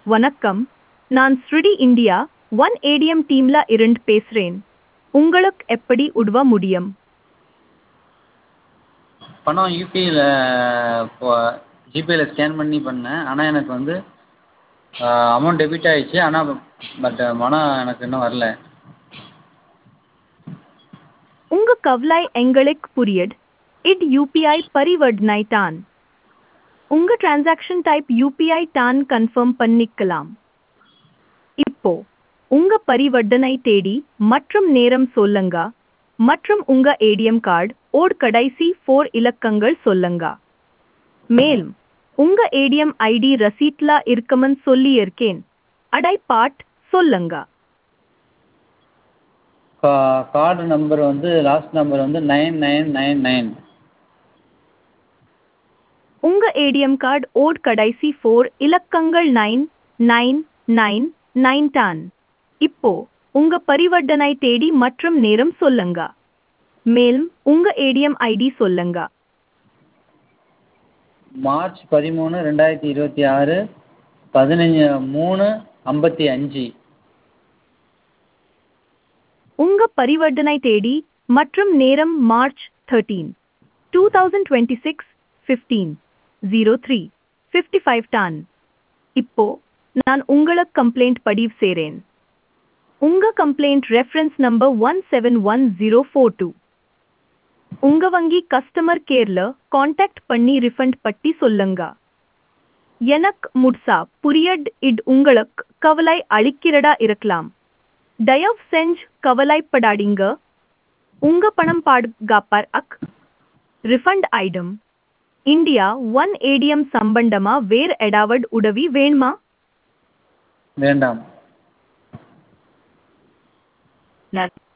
வணக்கம் நான் ஸ்ருடி இந்தியா ஒன் ஏடிஎம் டீம்ல இருந்து பேசுறேன் உங்களுக்கு எப்படி உதவ முடியும் பணம் யூபிஐயில் இப்போ ஜிபேயில் ஸ்கேன் பண்ணி பண்ணேன் ஆனால் எனக்கு வந்து அமௌண்ட் டெபிட் ஆகிடுச்சு ஆனால் பட் பணம் எனக்கு இன்னும் வரல உங்க கவலை எங்களுக்கு புரியுது இது யூபிஐ பரிவர்த்தனை தான் உங்க டிரான்சாக்ஷன் டைப் யூபிஐ தான் கன்ஃபார்ம் பண்ணிக்கலாம் இப்போ உங்க பரிவர்த்தனை தேதி மற்றும் நேரம் சொல்லுங்க மற்றும் உங்க ஏடிஎம் கார்டு ஓட் கடைசி ஃபோர் இலக்கங்கள் சொல்லுங்க மேலும் உங்க ஏடிஎம் ஐடி ரசீட்ல இருக்கமன் சொல்லி இருக்கேன் அடை பாட் சொல்லுங்க கா கார்டு நம்பர் வந்து லாஸ்ட் நம்பர் வந்து நைன் நைன் நைன் நைன் உங்க ஏடிஎம் கார்டு ஓட் கடைசி ஃபோர் இலக்கங்கள் நைன் நைன் நைன் நைன் தான் இப்போ உங்க பரிவர்த்தனை தேதி மற்றும் நேரம் சொல்லுங்க மேலும் உங்க ஏடிஎம் ஐடி சொல்லுங்க மார்ச் பதிமூணு ரெண்டாயிரத்தி இருபத்தி ஆறு பதினஞ்சு மூணு ஐம்பத்தி அஞ்சு உங்க பரிவர்த்தனை தேதி மற்றும் நேரம் March thirteen two thousand twenty six fifteen zero three fifty five டான் இப்போ நான் உங்களுக்கு கம்ப்ளைண்ட் பதிவு செய்கிறேன் உங்க complaint reference number one seven one zero four two உங்க வங்கி கஸ்டமர் கேர்ல காண்டாக்ட் பண்ணி ரிஃபண்ட் பட்டி சொல்லுங்க எனக்கு முட்சா புரியட் இட் உங்களுக்கு கவலை அளிக்கிறதா இருக்கலாம் தயவு செஞ்சு கவலைப்படாதீங்க உங்க பணம் பாதுகாப்பார் அக் refund item India one ATM சம்பந்தமா வேற ஏதாவது உதவி வேணுமா வேண்டாம்